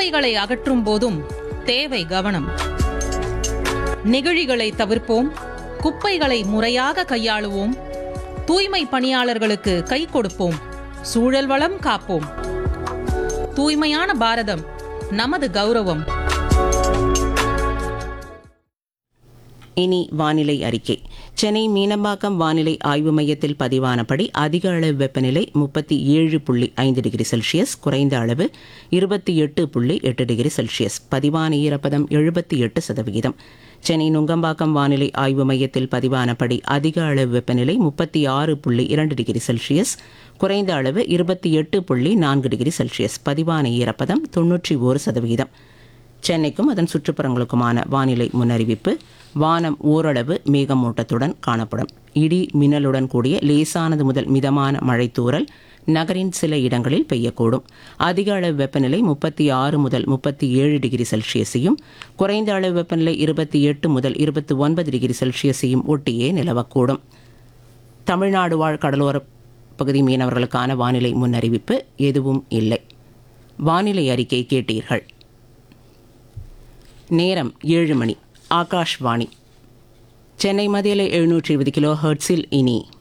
குப்பைகளை அகற்றும் போதும் தேவை கவனம் நெகிழிகளை தவிர்ப்போம் குப்பைகளை முறையாக கையாளுவோம் தூய்மை பணியாளர்களுக்கு கை கொடுப்போம் சூழல் வளம் காப்போம் தூய்மையான பாரதம் நமது கௌரவம் இனி வானிலை அறிக்கை சென்னை மீனம்பாக்கம் வானிலை ஆய்வு மையத்தில் பதிவானபடி அதிக அளவு வெப்பநிலை முப்பத்தி ஏழு புள்ளி ஐந்து டிகிரி செல்சியஸ் குறைந்த அளவு இருபத்தி எட்டு புள்ளி எட்டு டிகிரி செல்சியஸ் பதிவான ஈரப்பதம் எழுபத்தி எட்டு சதவிகிதம் சென்னை நுங்கம்பாக்கம் வானிலை ஆய்வு மையத்தில் பதிவானபடி அதிக அளவு வெப்பநிலை முப்பத்தி ஆறு புள்ளி இரண்டு டிகிரி செல்சியஸ் குறைந்த அளவு இருபத்தி எட்டு புள்ளி நான்கு டிகிரி செல்சியஸ் பதிவான ஈரப்பதம் தொன்னூற்றி ஒரு சதவிகிதம் சென்னைக்கும் அதன் சுற்றுப்புறங்களுக்குமான வானிலை முன்னறிவிப்பு வானம் ஓரளவு மேகமூட்டத்துடன் காணப்படும் இடி மின்னலுடன் கூடிய லேசானது முதல் மிதமான மழைத்தூறல் நகரின் சில இடங்களில் பெய்யக்கூடும் அதிக அளவு வெப்பநிலை முப்பத்தி ஆறு முதல் முப்பத்தி ஏழு டிகிரி செல்சியஸையும் குறைந்த அளவு வெப்பநிலை இருபத்தி எட்டு முதல் இருபத்தி ஒன்பது டிகிரி செல்சியஸையும் ஒட்டியே நிலவக்கூடும் தமிழ்நாடு வாழ் கடலோர பகுதி மீனவர்களுக்கான வானிலை முன்னறிவிப்பு எதுவும் இல்லை வானிலை அறிக்கை கேட்டீர்கள் நேரம் ஏழு மணி ஆகாஷ்வாணி சென்னை மதியலை எழுநூற்றி இருபது கிலோ ஹெர்ட்ஸில் இனி